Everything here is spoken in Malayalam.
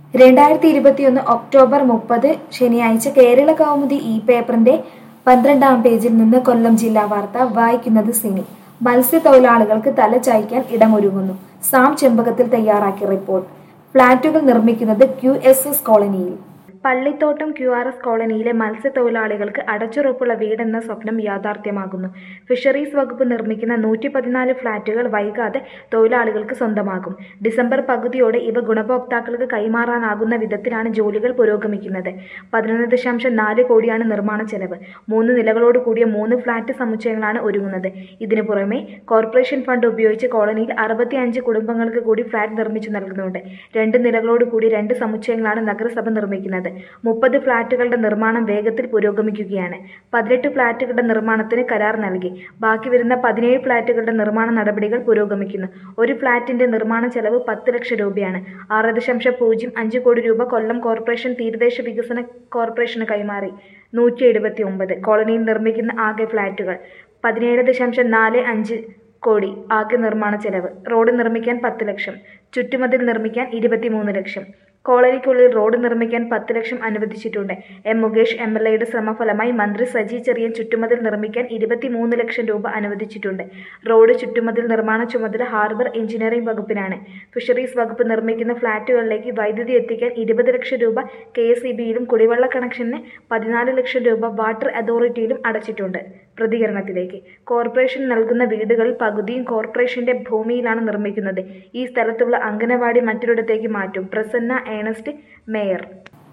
രണ്ടായിരത്തി ഇരുപത്തിയൊന്ന് ഒക്ടോബർ മുപ്പത് ശനിയാഴ്ച കേരള കൗമുദി ഇ പേപ്പറിന്റെ പന്ത്രണ്ടാം പേജിൽ നിന്ന് കൊല്ലം ജില്ലാ വാർത്ത വായിക്കുന്നത് സിനി മത്സ്യത്തൊഴിലാളികൾക്ക് തല ചായ്ക്കാൻ ഇടമൊരുങ്ങുന്നു സാം ചെമ്പകത്തിൽ തയ്യാറാക്കിയ റിപ്പോർട്ട് ഫ്ളാറ്റുകൾ നിർമ്മിക്കുന്നത് ക്യു എസ് എസ് കോളനിയിൽ പള്ളിത്തോട്ടം ക്യു ആർ എസ് കോളനിയിലെ മത്സ്യത്തൊഴിലാളികൾക്ക് അടച്ചുറപ്പുള്ള വീടെന്ന സ്വപ്നം യാഥാർത്ഥ്യമാകുന്നു ഫിഷറീസ് വകുപ്പ് നിർമ്മിക്കുന്ന നൂറ്റി പതിനാല് ഫ്ളാറ്റുകൾ വൈകാതെ തൊഴിലാളികൾക്ക് സ്വന്തമാകും ഡിസംബർ പകുതിയോടെ ഇവ ഗുണഭോക്താക്കൾക്ക് കൈമാറാനാകുന്ന വിധത്തിലാണ് ജോലികൾ പുരോഗമിക്കുന്നത് പതിനൊന്ന് ദശാംശം നാല് കോടിയാണ് നിർമ്മാണ ചെലവ് മൂന്ന് നിലകളോട് കൂടിയ മൂന്ന് ഫ്ളാറ്റ് സമുച്ചയങ്ങളാണ് ഒരുങ്ങുന്നത് ഇതിനു പുറമെ കോർപ്പറേഷൻ ഫണ്ട് ഉപയോഗിച്ച് കോളനിയിൽ അറുപത്തിയഞ്ച് കുടുംബങ്ങൾക്ക് കൂടി ഫ്ളാറ്റ് നിർമ്മിച്ചു നൽകുന്നുണ്ട് രണ്ട് നിലകളോട് കൂടി രണ്ട് സമുച്ചയങ്ങളാണ് നഗരസഭ നിർമ്മിക്കുന്നത് മുപ്പത് ഫ്ളാറ്റുകളുടെ നിർമ്മാണം വേഗത്തിൽ പുരോഗമിക്കുകയാണ് പതിനെട്ട് ഫ്ളാറ്റുകളുടെ നിർമ്മാണത്തിന് കരാർ നൽകി ബാക്കി വരുന്ന പതിനേഴ് ഫ്ളാറ്റുകളുടെ നിർമ്മാണ നടപടികൾ പുരോഗമിക്കുന്നു ഒരു ഫ്ളാറ്റിന്റെ നിർമ്മാണ ചെലവ് പത്ത് ലക്ഷം രൂപയാണ് ആറ് ദശാംശം പൂജ്യം അഞ്ച് കോടി രൂപ കൊല്ലം കോർപ്പറേഷൻ തീരദേശ വികസന കോർപ്പറേഷന് കൈമാറി നൂറ്റി എഴുപത്തി ഒമ്പത് കോളനിയിൽ നിർമ്മിക്കുന്ന ആകെ ഫ്ളാറ്റുകൾ പതിനേഴ് ദശാംശം നാല് അഞ്ച് കോടി ആകെ നിർമ്മാണ ചെലവ് റോഡ് നിർമ്മിക്കാൻ പത്ത് ലക്ഷം ചുറ്റുമതിൽ നിർമ്മിക്കാൻ ഇരുപത്തിമൂന്ന് ലക്ഷം കോളനിക്കുള്ളിൽ റോഡ് നിർമ്മിക്കാൻ പത്ത് ലക്ഷം അനുവദിച്ചിട്ടുണ്ട് എം മുകേഷ് എം എൽ എയുടെ ശ്രമഫലമായി മന്ത്രി സജി ചെറിയൻ ചുറ്റുമതിൽ നിർമ്മിക്കാൻ ഇരുപത്തിമൂന്ന് ലക്ഷം രൂപ അനുവദിച്ചിട്ടുണ്ട് റോഡ് ചുറ്റുമതിൽ നിർമ്മാണ ചുമതല ഹാർബർ എഞ്ചിനീയറിംഗ് വകുപ്പിനാണ് ഫിഷറീസ് വകുപ്പ് നിർമ്മിക്കുന്ന ഫ്ളാറ്റുകളിലേക്ക് വൈദ്യുതി എത്തിക്കാൻ ഇരുപത് ലക്ഷം രൂപ കെ എസ് ഇ ബിയിലും കുടിവെള്ള കണക്ഷന് പതിനാല് ലക്ഷം രൂപ വാട്ടർ അതോറിറ്റിയിലും അടച്ചിട്ടുണ്ട് പ്രതികരണത്തിലേക്ക് കോർപ്പറേഷൻ നൽകുന്ന വീടുകളിൽ പകുതിയും കോർപ്പറേഷന്റെ ഭൂമിയിലാണ് നിർമ്മിക്കുന്നത് ഈ സ്ഥലത്തുള്ള അംഗനവാടി മറ്റൊരിടത്തേക്ക് മാറ്റും പ്രസന്ന ഏണസ്റ്റ് മേയർ